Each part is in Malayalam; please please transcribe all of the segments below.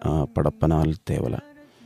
ആ, പടപ്പനാൽ തേവല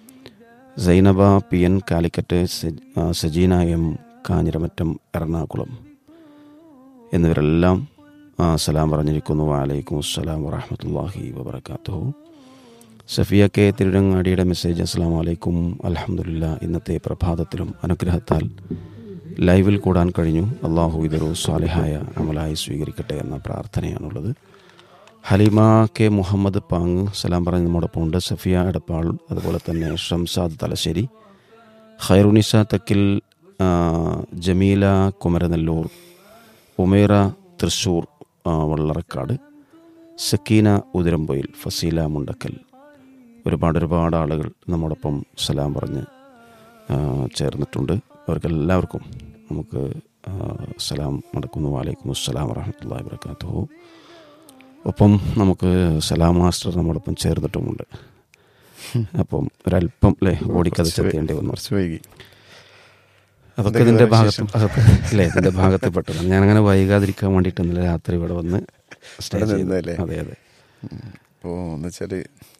സൈനബ പി എൻ കാലിക്കറ്റ് സജ- ആ, സജീന എം കാഞ്ഞിരമറ്റം എറണാകുളം എന്നിവരെല്ലാം ആ, സലാം പറഞ്ഞിരിക്കുന്നു വാലൈക്കും അസ്സലാം വറഹമത്തല്ലാഹി വബർക്കാത്തു സഫിയ കെ തിരുരങ്ങാടിയുടെ മെസ്സേജ് അസ്സാം വലൈക്കും അലഹമുല്ല ഇന്നത്തെ പ്രഭാതത്തിലും അനുഗ്രഹത്താൽ ലൈവിൽ കൂടാൻ കഴിഞ്ഞു അള്ളാഹു ഇതൊരു സ്വാലിഹായ അമലായി സ്വീകരിക്കട്ടെ എന്ന പ്രാർത്ഥനയാണുള്ളത് ഹലിമ കെ മുഹമ്മദ് പാങ് സലാം പറഞ്ഞ് നമ്മോടൊപ്പം ഉണ്ട് സഫിയ എടപ്പാൾ അതുപോലെ തന്നെ ഷംസാദ് തലശ്ശേരി ഖൈറുനിസ തക്കിൽ ആ, ജമീല കുമരനെല്ലൂർ ഉമേറ തൃശ്ശൂർ ആ, വള്ളറക്കാട് സക്കീന ഉതിരമ്പൊയിൽ ഫസീല മുണ്ടക്കൽ ഒരുപാട് ഒരുപാട് ആളുകൾ നമ്മോടൊപ്പം സലാം പറഞ്ഞ് ആ, ചേർന്നിട്ടുണ്ട് അവർക്കെല്ലാവർക്കും നമുക്ക് ആ, സലാം നടക്കുന്നു വാലൈക്കും അസ്സലാം വറഹമത്തല്ലാ വബർക്കാത്തു ഒപ്പം നമുക്ക് സലാം മാസ്റ്റർ നമ്മോടൊപ്പം ചേർന്നിട്ടുമുണ്ട് അപ്പം ഒരല്പം അല്ലേ ഓടിക്കതച്ചെത്തേണ്ടി വന്നു കുറച്ച് വൈകി അതൊക്കെ ഇതിൻ്റെ ഭാഗത്ത് അതൊക്കെ അല്ലേ ഇതിൻ്റെ ഭാഗത്ത് പെട്ടതാണ് ഞാനങ്ങനെ വൈകാതിരിക്കാൻ വേണ്ടിയിട്ട് ഇന്നലെ രാത്രി ഇവിടെ വന്ന് സ്റ്റേ ഇവിടെ ചെയ്തു. നിന്നല്ലേ? അതെ അതെ അപ്പോൾ എന്ന് വെച്ചാൽ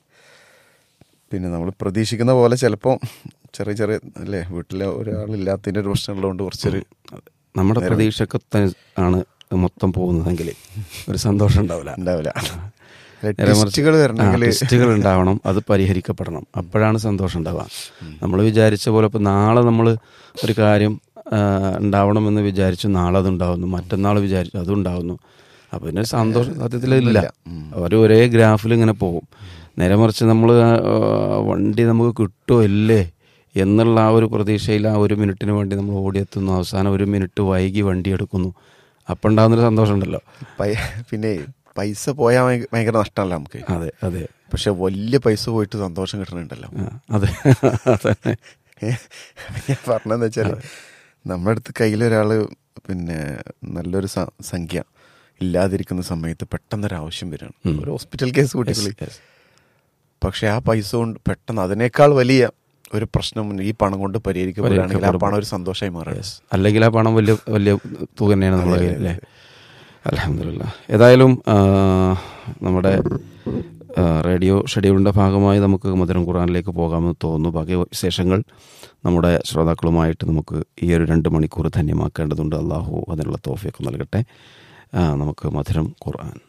പിന്നെ നമ്മൾ പ്രതീക്ഷിക്കുന്ന പോലെ ചിലപ്പോൾ ചെറിയ ചെറിയ അല്ലേ വീട്ടിലെ ഒരാളില്ലാത്തതിൻ്റെ ഒരു പ്രശ്നമുള്ളതുകൊണ്ട് കുറച്ചൊരു നമ്മുടെ പ്രതീക്ഷയൊക്കെ തന്നെ ആണ് മൊത്തം പോകുന്നതെങ്കിൽ ഒരു സന്തോഷം ഉണ്ടാവില്ല ഉണ്ടാവില്ല നേരെ മറിച്ച് ടെസ്റ്റുകൾ വരണമെങ്കിൽ ടെസ്റ്റുകൾ ഉണ്ടാവണം അത് പരിഹരിക്കപ്പെടണം അപ്പോഴാണ് സന്തോഷം ഉണ്ടാവുക നമ്മൾ വിചാരിച്ച പോലെ ഇപ്പോൾ നാളെ നമ്മൾ ഒരു കാര്യം ആ, ഉണ്ടാവണമെന്ന് വിചാരിച്ചു നാളെ അത് ഉണ്ടാവുന്നു മറ്റന്നാൾ വിചാരിച്ചു അതുണ്ടാവുന്നു അപ്പോൾ പിന്നെ സന്തോഷം സത്യത്തിൽ ഇല്ല അവർ ഒരേ ഗ്രാഫിൽ ഇങ്ങനെ പോകും നേരെ മറിച്ച് നമ്മൾ വണ്ടി നമുക്ക് കിട്ടുമോ ഇല്ലേ എന്നുള്ള ആ ഒരു പ്രതീക്ഷയിൽ ആ ഒരു മിനിറ്റിന് വേണ്ടി നമ്മൾ ഓടിയെത്തുന്നു അവസാനം ഒരു മിനിറ്റ് വൈകി വണ്ടി എടുക്കുന്നു അപ്പം ഉണ്ടാകുന്നൊരു സന്തോഷം ഉണ്ടല്ലോ പൈ- പിന്നെ പൈസ പോയാൽ ഭയങ്കര- ഭയങ്കര നഷ്ടമല്ല നമുക്ക് അതെ അതെ പക്ഷെ വലിയ പൈസ പോയിട്ട് സന്തോഷം കിട്ടണുണ്ടല്ലോ ആ, അതെ അതെ ഞാൻ പറഞ്ഞതെന്ന് വെച്ചാൽ നമ്മുടെ അടുത്ത് കയ്യിലൊരാൾ പിന്നെ നല്ലൊരു സ- സംഖ്യ ഇല്ലാതിരിക്കുന്ന സമയത്ത് പെട്ടെന്നൊരു ആവശ്യം വരികയാണ് ഒരു ഹോസ്പിറ്റൽ കേസ് കൂട്ടിക്കളി yes. പക്ഷെ ആ പൈസ കൊണ്ട് പെട്ടെന്ന് അതിനേക്കാൾ വലിയ ഒരു പ്രശ്നം ഈ പണം കൊണ്ട് പരിഹരിക്കപ്പെടുകയാണെങ്കിൽ ആ പണം ഒരു സന്തോഷമായി മാറും Yes. അല്ലെങ്കിൽ ആ പണം വലിയ വലിയ തുക തന്നെയാണ് നമ്മുടെ കയ്യിൽ അല്ലേ അലഹമില്ല ഏതായാലും ആ, നമ്മുടെ ആ, റേഡിയോ ഷെഡ്യൂളിൻ്റെ ഭാഗമായി നമുക്ക് മധുരം ഖുറാനിലേക്ക് പോകാമെന്ന് തോന്നുന്നു ബാക്കി വിശേഷങ്ങൾ നമ്മുടെ ശ്രോതാക്കളുമായിട്ട് നമുക്ക് ഈ ഒരു രണ്ട് മണിക്കൂർ ധന്യമാക്കേണ്ടതുണ്ട് അള്ളാഹു അതിനുള്ള തോഫിയൊക്കെ നൽകട്ടെ ആ, നമുക്ക് മധുരം ഖുർആൻ